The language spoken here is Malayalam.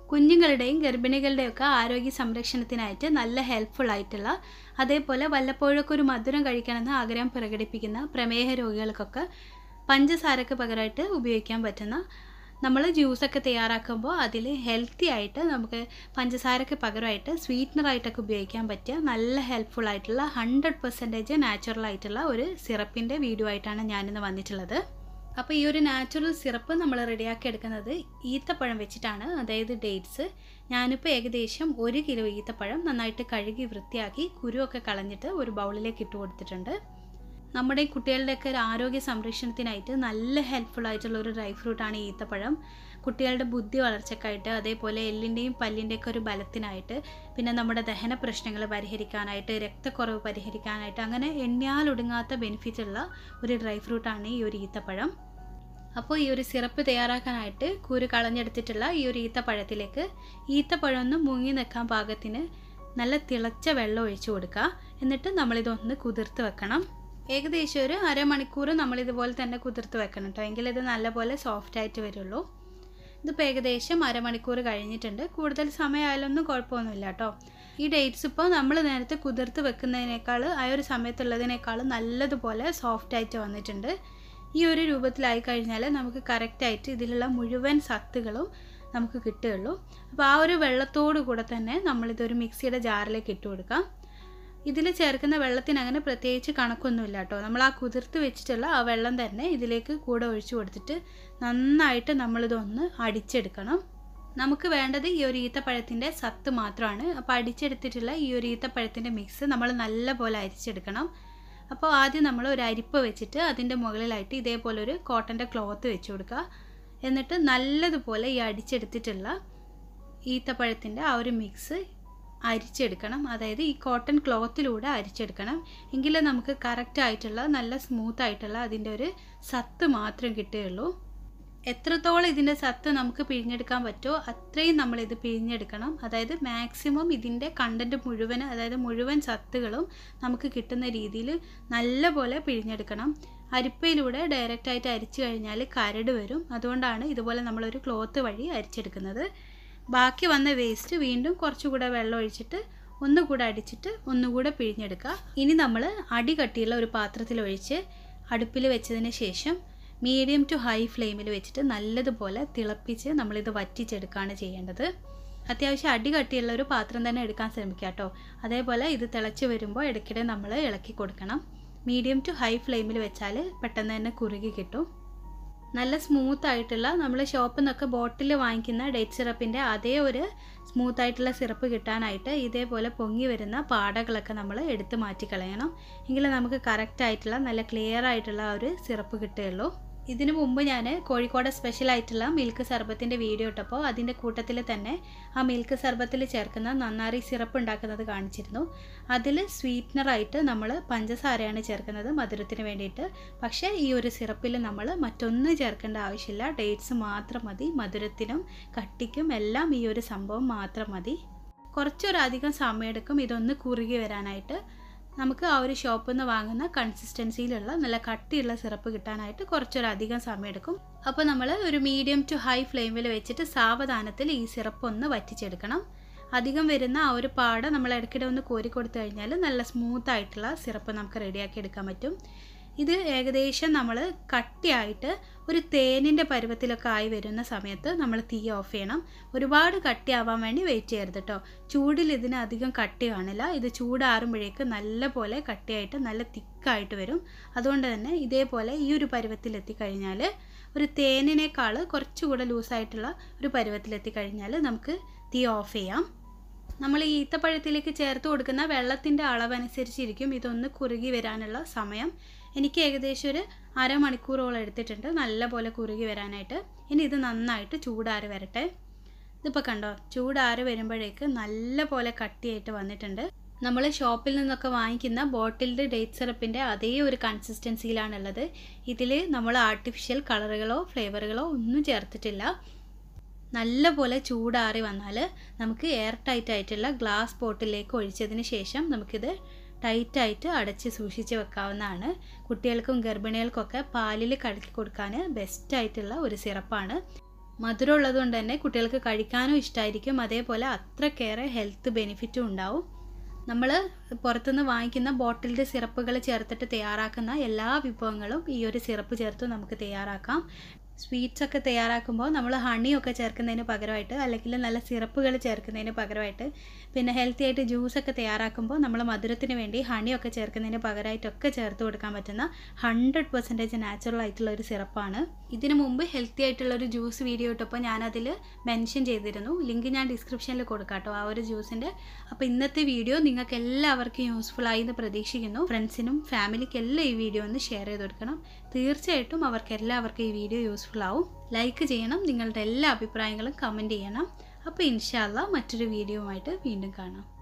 കുഞ്ഞുങ്ങളുടെയും ഗർഭിണികളുടെയും ഒക്കെ ആരോഗ്യ സംരക്ഷണത്തിനായിട്ട് നല്ല ഹെൽപ്ഫുൾ ആയിട്ടുള്ള അതേപോലെ വല്ലപ്പോഴൊക്കെ ഒരു മധുരം കഴിക്കണമെന്ന് ആഗ്രഹം പ്രകടിപ്പിക്കുന്ന പ്രമേഹ രോഗികൾക്കൊക്കെ പഞ്ചസാരക്ക് പകരമായിട്ട് ഉപയോഗിക്കാൻ പറ്റുന്ന നമ്മൾ ജ്യൂസൊക്കെ തയ്യാറാക്കുമ്പോൾ അതിൽ ഹെൽത്തി ആയിട്ട് നമുക്ക് പഞ്ചസാരക്ക് പകരമായിട്ട് സ്വീറ്റ്നറായിട്ടൊക്കെ ഉപയോഗിക്കാൻ പറ്റിയ നല്ല ഹെൽപ്ഫുൾ ആയിട്ടുള്ള ഹൺഡ്രഡ് പെർസെൻറ്റേജ് നാച്ചുറൽ ആയിട്ടുള്ള ഒരു സിറപ്പിൻ്റെ വീഡിയോ ആയിട്ടാണ് ഞാനിന്ന് വന്നിട്ടുള്ളത് അപ്പോൾ ഈ ഒരു നാച്ചുറൽ സിറപ്പ് നമ്മൾ റെഡിയാക്കി എടുക്കുന്നത് ഈത്തപ്പഴം വെച്ചിട്ടാണ് അതായത് ഡേറ്റ്സ് ഞാനിപ്പോൾ ഏകദേശം ഒരു കിലോ ഈത്തപ്പഴം നന്നായിട്ട് കഴുകി വൃത്തിയാക്കി കുരുവൊക്കെ കളഞ്ഞിട്ട് ഒരു ബൗളിലേക്ക് ഇട്ട് കൊടുത്തിട്ടുണ്ട് നമ്മുടെ ഈ കുട്ടികളുടെയൊക്കെ ഒരു ആരോഗ്യ സംരക്ഷണത്തിനായിട്ട് നല്ല ഹെൽപ്ഫുൾ ആയിട്ടുള്ള ഒരു ഡ്രൈ ഫ്രൂട്ടാണ് ഈ ഈത്തപ്പഴം കുട്ടികളുടെ ബുദ്ധി വളർച്ചയ്ക്കായിട്ട് അതേപോലെ എല്ലിൻ്റെയും പല്ലിൻ്റെയൊക്കെ ഒരു ബലത്തിനായിട്ട് പിന്നെ നമ്മുടെ ദഹന പ്രശ്നങ്ങൾ പരിഹരിക്കാനായിട്ട് രക്തക്കുറവ് പരിഹരിക്കാനായിട്ട് അങ്ങനെ എണ്ണിയാലൊടുങ്ങാത്ത ബെനിഫിറ്റ് ഉള്ള ഒരു ഡ്രൈ ഫ്രൂട്ടാണ് ഈ ഒരു ഈത്തപ്പഴം അപ്പോൾ ഈ ഒരു സിറപ്പ് തയ്യാറാക്കാനായിട്ട് കുരു കളഞ്ഞെടുത്തിട്ടുള്ള ഈ ഒരു ഈത്തപ്പഴത്തിലേക്ക് ഈത്തപ്പഴം ഒന്ന് മുങ്ങി നിൽക്കാൻ പാകത്തിന് നല്ല തിളച്ച വെള്ളം ഒഴിച്ചു കൊടുക്കുക എന്നിട്ട് നമ്മളിതൊന്ന് കുതിർത്ത് വെക്കണം ഏകദേശം ഒരു അരമണിക്കൂർ നമ്മൾ ഇതുപോലെ തന്നെ കുതിർത്ത് വെക്കണം കേട്ടോ എങ്കിൽ ഇത് നല്ലപോലെ സോഫ്റ്റ് ആയിട്ട് വരുള്ളൂ ഇതിപ്പോൾ ഏകദേശം അരമണിക്കൂർ കഴിഞ്ഞിട്ടുണ്ട് കൂടുതൽ സമയമായാലൊന്നും കുഴപ്പമൊന്നുമില്ല കേട്ടോ ഈ ഡേറ്റ്സ് ഇപ്പോൾ നമ്മൾ നേരത്തെ കുതിർത്ത് വെക്കുന്നതിനേക്കാൾ ആ ഒരു സമയത്തുള്ളതിനേക്കാൾ നല്ലതുപോലെ സോഫ്റ്റ് ആയിട്ട് വന്നിട്ടുണ്ട് ഈ ഒരു രൂപത്തിലായി കഴിഞ്ഞാൽ നമുക്ക് കറക്റ്റായിട്ട് ഇതിലുള്ള മുഴുവൻ സത്തുകളും നമുക്ക് കിട്ടുകയുള്ളൂ അപ്പോൾ ആ ഒരു വെള്ളത്തോടു കൂടെ തന്നെ നമ്മളിതൊരു മിക്സിയുടെ ജാറിലേക്ക് ഇട്ട് കൊടുക്കാം ഇതിൽ ചേർക്കുന്ന വെള്ളത്തിന് അങ്ങനെ പ്രത്യേകിച്ച് കണക്കൊന്നുമില്ല കേട്ടോ നമ്മൾ ആ കുതിർത്ത് വെച്ചിട്ടുള്ള ആ വെള്ളം തന്നെ ഇതിലേക്ക് കൂടെ ഒഴിച്ചു കൊടുത്തിട്ട് നന്നായിട്ട് നമ്മളിതൊന്ന് അടിച്ചെടുക്കണം നമുക്ക് വേണ്ടത് ഈ ഒരു ഈത്തപ്പഴത്തിൻ്റെ സത്ത് മാത്രമാണ് അപ്പോൾ അടിച്ചെടുത്തിട്ടുള്ള ഈ ഒരു ഈത്തപ്പഴത്തിൻ്റെ മിക്സ് നമ്മൾ നല്ലപോലെ അരിച്ചെടുക്കണം അപ്പോൾ ആദ്യം നമ്മൾ ഒരു അരിപ്പ വെച്ചിട്ട് അതിൻ്റെ മുകളിലായിട്ട് ഇതേപോലെ ഒരു കോട്ടൻ്റെ ക്ലോത്ത് വെച്ച് കൊടുക്കുക എന്നിട്ട് നല്ലതുപോലെ ഈ അടിച്ചെടുത്തിട്ടുള്ള ഈത്തപ്പഴത്തിൻ്റെ ആ ഒരു മിക്സ് അരിച്ചെടുക്കണം അതായത് ഈ കോട്ടൺ ക്ലോത്തിലൂടെ അരിച്ചെടുക്കണം എങ്കിലേ നമുക്ക് കറക്റ്റ് ആയിട്ടുള്ള നല്ല സ്മൂത്ത് ആയിട്ടുള്ള അതിൻ്റെ ഒരു സത്ത് മാത്രം കിട്ടുകയുള്ളൂ എത്രത്തോളം ഇതിൻ്റെ സത്ത് നമുക്ക് പിഴിഞ്ഞെടുക്കാൻ പറ്റുമോ അത്രയും നമ്മളിത് പിഴിഞ്ഞെടുക്കണം അതായത് മാക്സിമം ഇതിൻ്റെ കണ്ടൻറ്റ് മുഴുവൻ അതായത് മുഴുവൻ സത്തുകളും നമുക്ക് കിട്ടുന്ന രീതിയിൽ നല്ലപോലെ പിഴിഞ്ഞെടുക്കണം അരിപ്പയിലൂടെ ഡയറക്റ്റായിട്ട് അരിച്ചു കഴിഞ്ഞാൽ കരട് വരും അതുകൊണ്ടാണ് ഇതുപോലെ നമ്മളൊരു ക്ലോത്ത് വഴി അരിച്ചെടുക്കുന്നത് ബാക്കി വന്ന വേസ്റ്റ് വീണ്ടും കുറച്ചുകൂടെ വെള്ളം ഒഴിച്ചിട്ട് ഒന്നുകൂടെ അടിച്ചിട്ട് ഒന്നുകൂടെ പിഴിഞ്ഞെടുക്കുക ഇനി നമ്മൾ അടി കട്ടിയുള്ള ഒരു പാത്രത്തിൽ ഒഴിച്ച് അടുപ്പിൽ വെച്ചതിന് ശേഷം മീഡിയം ടു ഹൈ ഫ്ലെയിമിൽ വെച്ചിട്ട് നല്ലതുപോലെ തിളപ്പിച്ച് നമ്മളിത് വറ്റിച്ചെടുക്കുകയാണ് ചെയ്യേണ്ടത് അത്യാവശ്യം അടി കട്ടിയുള്ള ഒരു പാത്രം തന്നെ എടുക്കാൻ ശ്രമിക്കുക കേട്ടോ അതേപോലെ ഇത് തിളച്ച് വരുമ്പോൾ ഇടയ്ക്കിടെ നമ്മൾ ഇളക്കി കൊടുക്കണം മീഡിയം ടു ഹൈ ഫ്ലെയിമിൽ വെച്ചാൽ പെട്ടെന്ന് തന്നെ കുറുകി കിട്ടും നല്ല സ്മൂത്ത് ആയിട്ടുള്ള നമ്മൾ ഷോപ്പിൽ നിന്നൊക്കെ ബോട്ടിൽ വാങ്ങിക്കുന്ന ഡേറ്റ് സിറപ്പിൻ്റെ അതേ ഒരു സ്മൂത്ത് ആയിട്ടുള്ള സിറപ്പ് കിട്ടാനായിട്ട് ഇതേപോലെ പൊങ്ങി വരുന്ന പാടകളൊക്കെ നമ്മൾ എടുത്ത് മാറ്റി കളയണം എങ്കിലേ നമുക്ക് കറക്റ്റ് ആയിട്ടുള്ള നല്ല ക്ലിയർ ആയിട്ടുള്ള ആ ഒരു സിറപ്പ് കിട്ടുകയുള്ളൂ ഇതിനു മുമ്പ് ഞാൻ കോഴിക്കോട് സ്പെഷ്യൽ ആയിട്ടുള്ള മിൽക്ക് സർബത്തിൻ്റെ വീഡിയോ ഇട്ടപ്പോൾ അതിൻ്റെ കൂട്ടത്തിൽ തന്നെ ആ മിൽക്ക് സർബത്തിൽ ചേർക്കുന്ന നന്നാറി സിറപ്പ് ഉണ്ടാക്കുന്നത് കാണിച്ചിരുന്നു അതിൽ സ്വീറ്റ്നറായിട്ട് നമ്മൾ പഞ്ചസാരയാണ് ചേർക്കുന്നത് മധുരത്തിന് വേണ്ടിയിട്ട് പക്ഷേ ഈ ഒരു സിറപ്പിൽ നമ്മൾ മറ്റൊന്നും ചേർക്കേണ്ട ആവശ്യമില്ല ഡേറ്റ്സ് മാത്രം മതി മധുരത്തിനും കട്ടിക്കും എല്ലാം ഈ ഒരു സംഭവം മാത്രം മതി കുറച്ചൊരധികം സമയമെടുക്കും ഇതൊന്ന് കുറുകി വരാനായിട്ട് നമുക്ക് ആ ഒരു ഷോപ്പിൽ നിന്ന് വാങ്ങുന്ന കൺസിസ്റ്റൻസിയിലുള്ള നല്ല കട്ടിയുള്ള സിറപ്പ് കിട്ടാനായിട്ട് കുറച്ചൊരധികം സമയമെടുക്കും അപ്പോൾ നമ്മൾ ഒരു മീഡിയം ടു ഹൈ ഫ്ലെയിമിൽ വെച്ചിട്ട് സാവധാനത്തിൽ ഈ സിറപ്പ് ഒന്ന് വറ്റിച്ചെടുക്കണം അധികം വരുന്ന ആ ഒരു പാട നമ്മൾ ഇടയ്ക്കിടെ ഒന്ന് കോരി കൊടുത്തു കഴിഞ്ഞാൽ നല്ല സ്മൂത്ത് ആയിട്ടുള്ള സിറപ്പ് നമുക്ക് റെഡിയാക്കി എടുക്കാൻ പറ്റും ഇത് ഏകദേശം നമ്മൾ കട്ടിയായിട്ട് ഒരു തേനിൻ്റെ പരുവത്തിലൊക്കെ ആയി വരുന്ന സമയത്ത് നമ്മൾ തീ ഓഫ് ചെയ്യണം ഒരുപാട് കട്ടിയാവാൻ വേണ്ടി വെയിറ്റ് ചെയ്യരുത് കേട്ടോ ചൂടിൽ ഇതിന് അധികം കട്ടി കാണില്ല ഇത് ചൂടാറുമ്പോഴേക്ക് നല്ല പോലെ കട്ടിയായിട്ട് നല്ല തിക്കായിട്ട് വരും അതുകൊണ്ട് തന്നെ ഇതേപോലെ ഈ ഒരു പരുവത്തിലെത്തി കഴിഞ്ഞാൽ ഒരു തേനിനേക്കാൾ കുറച്ചുകൂടെ ലൂസായിട്ടുള്ള ഒരു പരുവത്തിലെത്തി കഴിഞ്ഞാൽ നമുക്ക് തീ ഓഫ് ചെയ്യാം നമ്മൾ ഈ ഈത്തപ്പഴത്തിലേക്ക് ചേർത്ത് കൊടുക്കുന്ന വെള്ളത്തിൻ്റെ അളവനുസരിച്ചിരിക്കും ഇതൊന്ന് കുറുകി വരാനുള്ള സമയം എനിക്ക് ഏകദേശം ഒരു അരമണിക്കൂറോളം എടുത്തിട്ടുണ്ട് നല്ലപോലെ കുറുകി വരാനായിട്ട് ഇനി ഇത് നന്നായിട്ട് ചൂടാറി വരട്ടെ ഇതിപ്പോൾ കണ്ടോ ചൂടാറി വരുമ്പോഴേക്ക് നല്ല പോലെ കട്ടിയായിട്ട് വന്നിട്ടുണ്ട് നമ്മൾ ഷോപ്പിൽ നിന്നൊക്കെ വാങ്ങിക്കുന്ന ബോട്ടിൽഡ് ഡേറ്റ് സിറപ്പിൻ്റെ അതേ ഒരു കൺസിസ്റ്റൻസിയിലാണുള്ളത് ഇതിൽ നമ്മൾ ആർട്ടിഫിഷ്യൽ കളറുകളോ ഫ്ലേവറുകളോ ഒന്നും ചേർത്തിട്ടില്ല നല്ലപോലെ ചൂടാറി വന്നാൽ നമുക്ക് എയർ ടൈറ്റ് ആയിട്ടുള്ള ഗ്ലാസ് ബോട്ടിലേക്ക് ഒഴിച്ചതിന് ശേഷം നമുക്കിത് ടൈറ്റായിട്ട് അടച്ച് സൂക്ഷിച്ച് വെക്കാവുന്നതാണ് കുട്ടികൾക്കും ഗർഭിണികൾക്കൊക്കെ പാലിൽ കലക്കി കൊടുക്കാൻ ബെസ്റ്റായിട്ടുള്ള ഒരു സിറപ്പാണ് മധുരം ഉള്ളതുകൊണ്ട് തന്നെ കുട്ടികൾക്ക് കഴിക്കാനും ഇഷ്ടമായിരിക്കും അതേപോലെ അത്രക്കേറെ ഹെൽത്ത് ബെനിഫിറ്റും ഉണ്ടാവും നമ്മൾ പുറത്തുനിന്ന് വാങ്ങിക്കുന്ന ബോട്ടിൽഡ് സിറപ്പുകൾ ചേർത്തിട്ട് തയ്യാറാക്കുന്ന എല്ലാ വിഭവങ്ങളും ഈ ഒരു സിറപ്പ് ചേർത്ത് നമുക്ക് തയ്യാറാക്കാം സ്വീറ്റ്സ് ഒക്കെ തയ്യാറാക്കുമ്പോൾ നമ്മൾ ഹണിയൊക്കെ ചേർക്കുന്നതിന് പകരമായിട്ട് അല്ലെങ്കിൽ നല്ല സിറപ്പുകൾ ചേർക്കുന്നതിന് പകരമായിട്ട് പിന്നെ ഹെൽത്തി ആയിട്ട് ജ്യൂസൊക്കെ തയ്യാറാക്കുമ്പോൾ നമ്മൾ മധുരത്തിന് വേണ്ടി ഹണിയൊക്കെ ചേർക്കുന്നതിന് പകരമായിട്ടൊക്കെ ചേർത്ത് കൊടുക്കാൻ പറ്റുന്ന ഹൺഡ്രഡ് പെർസെൻറ്റേജ് നാച്ചുറൽ ആയിട്ടുള്ള ഒരു സിറപ്പാണ് ഇതിനു മുമ്പ് ഹെൽത്തി ആയിട്ടുള്ള ഒരു ജ്യൂസ് വീഡിയോ ഇട്ടപ്പോൾ ഞാനതിൽ മെൻഷൻ ചെയ്തിരുന്നു ലിങ്ക് ഞാൻ ഡിസ്ക്രിപ്ഷനിൽ കൊടുക്കാം കേട്ടോ ആ ഒരു ജ്യൂസിൻ്റെ അപ്പോൾ ഇന്നത്തെ വീഡിയോ നിങ്ങൾക്ക് എല്ലാവർക്കും യൂസ്ഫുൾ ആയി എന്ന് പ്രതീക്ഷിക്കുന്നു ഫ്രണ്ട്സിനും ഫാമിലിക്കും എല്ലാം ഈ വീഡിയോ ഒന്ന് ഷെയർ ചെയ്ത് കൊടുക്കണം തീർച്ചയായിട്ടും അവർക്ക് എല്ലാവർക്കും ഈ വീഡിയോ യൂസ്ഫുൾ ആവും ലൈക്ക് ചെയ്യണം നിങ്ങളുടെ എല്ലാ അഭിപ്രായങ്ങളും കമൻറ്റ് ചെയ്യണം അപ്പോൾ ഇൻഷാല്ല മറ്റൊരു വീഡിയോയുമായിട്ട് വീണ്ടും കാണാം